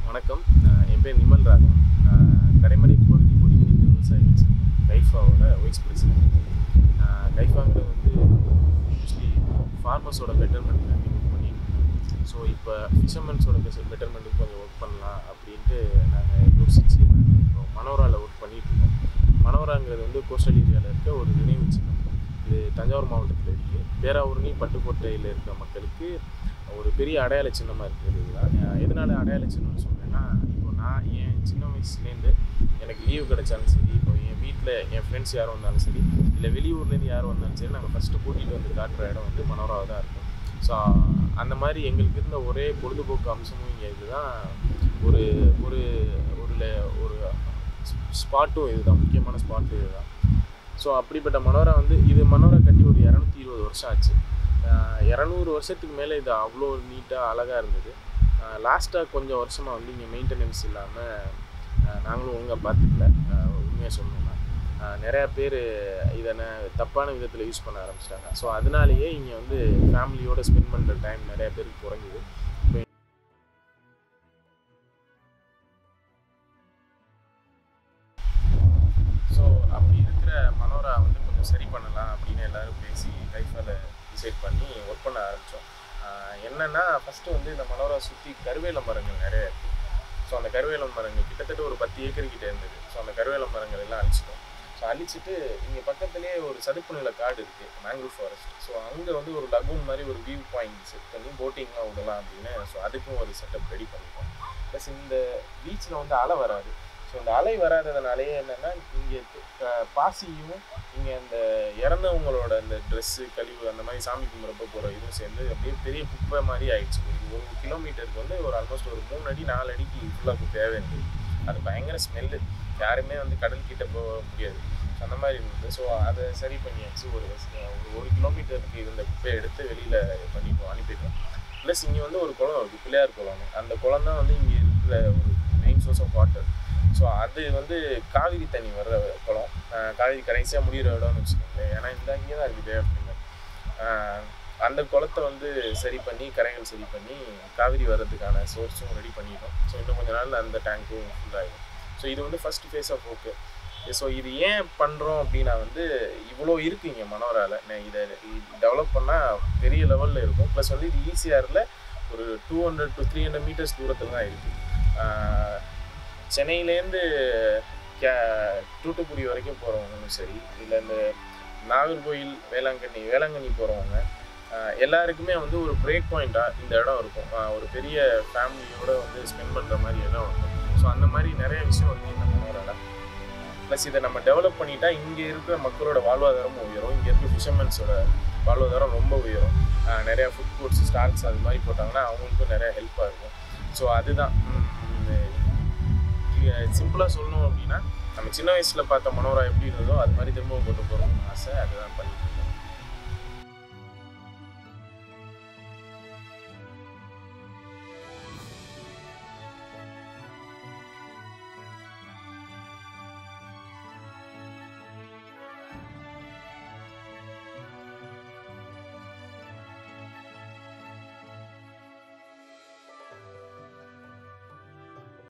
வணக்கம் நான் என் பேர் நிமல் ராகவன் நான் கடைமடை பகுதி ஒருங்கிணைந்த விவசாயிகள் சங்கம் கைஃபாவோட வைஸ் பிரசிடென்ட் கைஃபாங்கிறது வந்து மோஸ்ட்லி ஃபார்மர்ஸோட பெட்டர்மெண்ட்காண்டி ஒர்க் பண்ணிட்டு ஸோ இப்போ ஃபிஷர்மன்ஸோட பெட்டர்மெண்ட்டுக்கு கொஞ்சம் ஒர்க் பண்ணலாம் அப்படின்ட்டு நாங்கள் யோசிச்சு நாங்கள் இப்போ மனோராவில் ஒர்க் பண்ணிட்டு இருக்கோம் மனோராங்கிறது வந்து கோஸ்டல் ஏரியாவில் இருக்க ஒரு நினைவு சின்னம் இது தஞ்சாவூர் மாவட்டத்தில் இருக்குது பேராவூரணி பட்டுக்கோட்டையில் இருக்கிற மக்களுக்கு ஒரு பெரிய அடையாள சின்னமாக இருக்குது இதுதான் அஹ் எதனால அடையாள சின்னம்னு சொல்கிறேன்னா இப்போ நான் என் சின்ன வயசுலேருந்து எனக்கு லீவு கிடைச்சாலும் சரி இப்போ என் வீட்டில் என் ஃப்ரெண்ட்ஸ் யாரும் வந்தாலும் சரி இல்லை வெளியூர்லேருந்து யாரும் வந்தாலும் சரி நாங்கள் ஃபஸ்ட்டு கூட்டிகிட்டு வந்து காட்டுற இடம் வந்து மனோராவாக தான் இருக்கும் ஸோ அந்த மாதிரி எங்களுக்கு இருந்த ஒரே பொழுதுபோக்கு அம்சமும் இங்கே இதுதான் ஒரு ஒரு ஒரு le- ஒரு ஸ்பாட்டும் இதுதான் முக்கியமான ஸ்பாட்டும் இதுதான் ஸோ அப்படிப்பட்ட மனோரா வந்து இது மனோரா கட்டி ஒரு இரநூத்தி இருபது வருஷம் ஆச்சு ஆஹ் இரநூறு வருஷத்துக்கு மேலே இது அவ்வளோ நீட்டாக அழகாக இருந்தது லாஸ்ட்டாக கொஞ்சம் வருஷமாக வந்து இங்கே மெயின்டெனன்ஸ் இல்லாமல் நாங்களும் ஒழுங்காக பார்த்துக்கல உண்மையாக சொல்லணும்னா ஆஹ் நிறையா பேர் இதை ந- தப்பான விதத்தில் யூஸ் பண்ண ஆரம்பிச்சிட்டாங்க ஸோ அதனாலேயே இங்கே வந்து ஃபேமிலியோட ஸ்பெண்ட் பண்ணுற டைம் நிறைய பேருக்கு குறைஞ்சிது இப்போ ஸோ அப்படி இருக்கிற மனோரா வந்து கொஞ்சம் சரி பண்ணலாம் அப்படின்னு எல்லாரும் பேசி கைஃபால டிசைட் பண்ணி ஒர்க் பண்ண ஆரம்பித்தோம் என்னென்னா ஃபஸ்ட்டு வந்து இந்த மனோரா சுற்றி கருவேல மரங்கள் நிறைய இருக்குது ஸோ அந்த கருவேல மரங்கள் கிட்டத்தட்ட ஒரு பத்து ஏக்கர் கிட்ட இருந்தது ஸோ அந்த கருவேல மரங்கள் எல்லாம் அழிச்சிட்டோம் ஸோ அழிச்சிட்டு இங்கே பக்கத்துலேயே ஒரு சதுப்பு நில காடு இருக்குது மேங்க்ரூவ் ஃபாரஸ்ட் ஸோ அங்கே வந்து ஒரு லகூன் மாதிரி ஒரு வியூ பாயிண்ட் செட் பண்ணி போட்டிங்லாம் விடலாம் அப்படின்னு ஸோ அதுக்கும் ஒரு செட்டப் ரெடி பண்ணிப்போம் ப்ளஸ் இந்த பீச்சில் வந்து அலை வராது ஸோ இந்த அலை வராததுனாலே என்னென்னா இங்கே பாசியும் இங்கே அந்த இறந்தவங்களோட அந்த ட்ரெஸ்ஸு கழிவு அந்த மாதிரி சாமி கும்பிட்றப்ப போகிற இதுவும் சேர்ந்து அப்படியே பெரிய குப்பை மாதிரி ஆயிடுச்சு ஒரு ஒரு கிலோமீட்டருக்கு வந்து ஒரு ஆல்மோஸ்ட் ஒரு மூணு அடி நாலு அடிக்கு ஃபுல்லாக குப்பை இருந்தது அது பயங்கர ஸ்மெல்லு யாருமே வந்து கடல் கிட்ட போக முடியாது So, அந்த மாதிரி இருந்தது ஸோ அதை சரி பண்ணியாச்சு ஒரு ஒரு ஒரு கிலோமீட்டருக்கு இருந்த குப்பையை எடுத்து வெளியில் பண்ணிட்டோம் அனுப்பிட்டோம் ப்ளஸ் இங்கே வந்து ஒரு குளம் இருக்குது பிள்ளையார் குளம்னு அந்த குளம் தான் வந்து இங்கே இருக்கிற ஒரு main source of water so அது வந்து காவிரி தண்ணி வர்ற குளம் ஆஹ் காவிரி கடைசியாக முடிகிற இடம்னு வச்சுக்கோங்களேன் ஏன்னா இந்த இங்கே தான் இருக்குது அப்படிங்க அந்த குளத்தை வந்து சரி பண்ணி கரைகள் சரி பண்ணி காவிரி வர்றதுக்கான சோர்ஸும் ரெடி பண்ணிட்டோம் ஸோ இன்னும் கொஞ்ச நாள்ல அந்த டேங்க்கும் ஃபுல்லாகிடும் ஸோ இது வந்து first phase of okay so இது ஏன் பண்ணுறோம் அப்படின்னா வந்து இவ்வளோ இருக்குது இங்கே மனோரால நான் இதை டெவலப் பண்ணால் பெரிய லெவலில் இருக்கும் ப்ளஸ் வந்து இது ஈசிஆரில் ஒரு two hundred to three hundred metres தூரத்தில் தான் இருக்குது சென்னையிலேருந்து கே தூத்துக்குடி வரைக்கும் போகிறவங்களும் சரி இல்லை இந்த நாகர்கோயில் வேளாங்கண்ணி வேளாங்கண்ணி போகிறவங்க எல்லாருக்குமே வந்து ஒரு பிரேக் பாயிண்ட்டாக இந்த இடம் இருக்கும் ஆஹ் ஒரு பெரிய ஃபேமிலியோட வந்து ஸ்பெண்ட் பண்ணுற மாதிரி இடம் இருக்கும் ஸோ அந்த மாதிரி நிறைய விஷயம் வந்து இந்த மனோரால ப்ளஸ் இதை நம்ம டெவலப் பண்ணிட்டா இங்கே இருக்கிற மக்களோட வாழ்வாதாரமும் உயரும் இங்கே இருக்கிற ஃபிஷர்மேன்ஸோட வாழ்வாதாரம் ரொம்ப உயரும் ஆஹ் நிறைய ஃபுட் கோர்ட்ஸ் ஸ்டார்ட்ஸ் அது மாதிரி போட்டாங்கன்னா அவங்களுக்கும் நிறைய ஹெல்ப்பாக இருக்கும் ஸோ அதுதான் சிம்பிளாக சொல்லணும் அப்படின்னா நம்ம சின்ன வயசில் பார்த்த மனோரா எப்படி இருந்ததோ அது மாதிரி திரும்பவும் கொண்டு போகணும்னு ஆசை அதுதான் பண்ணி